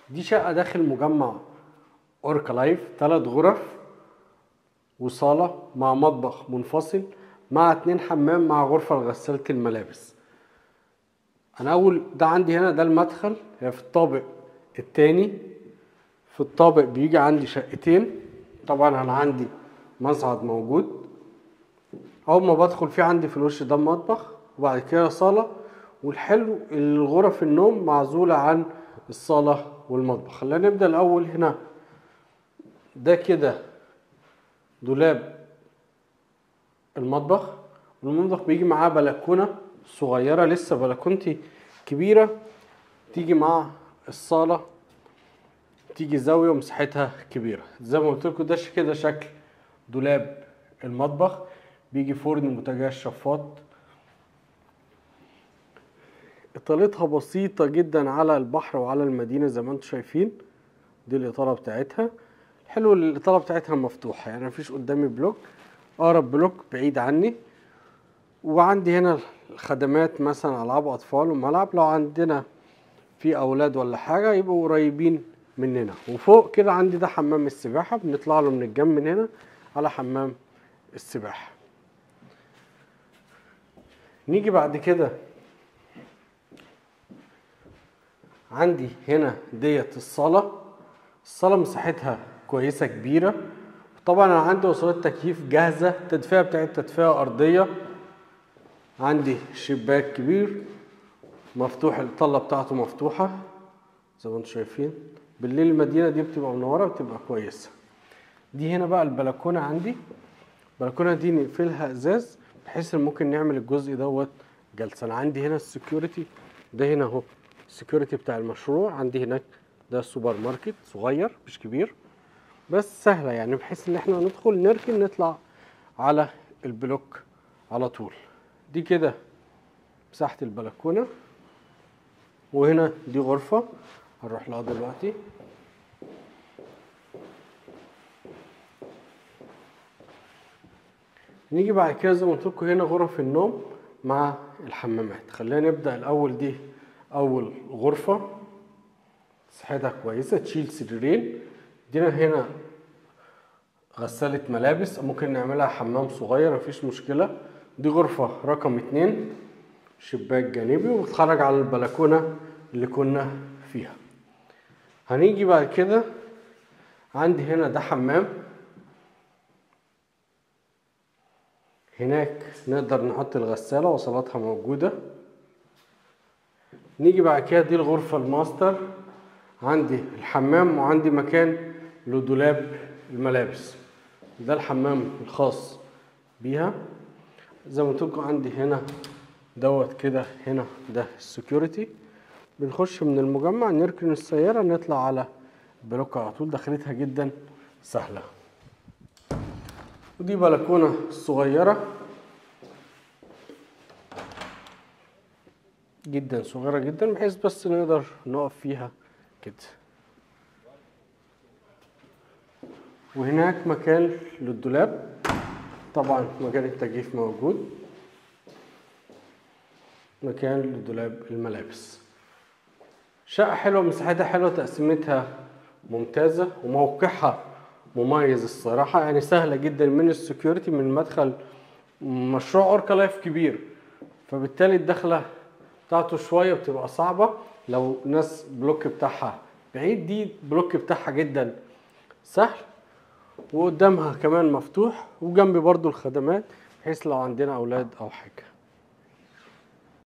دي شقة داخل مجمع اوركا لايف ثلاث غرف وصالة مع مطبخ منفصل مع اتنين حمام مع غرفة لغسالة الملابس انا اول ده عندي هنا ده المدخل هي في الطابق التاني في الطابق بيجي عندي شقتين طبعا انا عندي مصعد موجود اول ما بدخل في عندي في الوش ده المطبخ وبعد كده صالة والحلو الغرف النوم معزولة عن الصالة والمطبخ خلينا نبدأ الأول هنا ده كده دولاب المطبخ والمطبخ بيجي معاه بلكونة صغيرة لسه بلكونتي كبيرة تيجي مع الصالة تيجي زاوية ومساحتها كبيرة زي ما قلت لكم ده ش- كده شكل دولاب المطبخ بيجي فرن بوتاجاز شفاط اطالتها بسيطة جدا على البحر وعلى المدينة زي ما انتم شايفين دي الإطالة بتاعتها الحلو إن الإطالة بتاعتها مفتوحة يعني مفيش قدامي بلوك أقرب بلوك بعيد عني وعندي هنا الخدمات مثلا ألعاب أطفال وملعب لو عندنا في أولاد ولا حاجة يبقوا قريبين مننا وفوق كده عندي ده حمام السباحة بنطلع له من الجنب من هنا على حمام السباحة نيجي بعد كده عندي هنا ديت الصالة الصالة مساحتها كويسة كبيرة طبعا انا عندي وصلات تكييف جاهزة التدفئة بتاعت تدفئة أرضية عندي شباك كبير مفتوح الطلة بتاعته مفتوحة زي ما انتم شايفين بالليل المدينة دي بتبقى منورة بتبقى كويسة دي هنا بقى البلكونة عندي البلكونة دي نقفلها ازاز بحيث ان ممكن نعمل الجزء دوت جلسة انا عندي هنا السكيورتي ده هنا اهو السكيورتي بتاع المشروع عندي هناك ده سوبر ماركت صغير مش كبير بس سهلة يعني بحيث ان احنا ندخل نركن نطلع على البلوك على طول دي كده مساحة البلكونة وهنا دي غرفة هنروح لها دلوقتي نيجي بعد كده زي ما قلت لكم هنا غرف النوم مع الحمامات خلينا نبدأ الأول دي أول غرفة مساحتها كويسة تشيل سريرين دينا هنا غسالة ملابس ممكن نعملها حمام صغير مفيش مشكلة دي غرفة رقم اتنين شباك جانبي وبتخرج على البلكونة اللي كنا فيها هنيجي بعد كده عندي هنا ده حمام هناك نقدر نحط الغسالة وصلاتها موجودة نيجي بعد كده دي الغرفة الماستر عندي الحمام وعندي مكان لدولاب الملابس ده الحمام الخاص بيها زي ما قلت لكم عندي هنا دوت كده هنا ده السكيورتي بنخش من المجمع نركن السيارة نطلع على البلوك على طول دخلتها جدا سهلة ودي بلكونة صغيرة جدا صغيرة جدا بحيث بس نقدر نقف فيها كده وهناك مكان للدولاب طبعا مكان التجهيز موجود مكان لدولاب الملابس شقة حلوة مساحتها حلوة تقسيمتها ممتازة وموقعها مميز الصراحة يعني سهلة جدا من السكيورتي من المدخل مشروع اوركا لايف كبير فبالتالي الدخلة بتاعته شوية بتبقى صعبة لو ناس بلوك بتاعها بعيد دي بلوك بتاعها جدا سهل وقدامها كمان مفتوح وجنبي برضو الخدمات بحيث لو عندنا اولاد او حاجه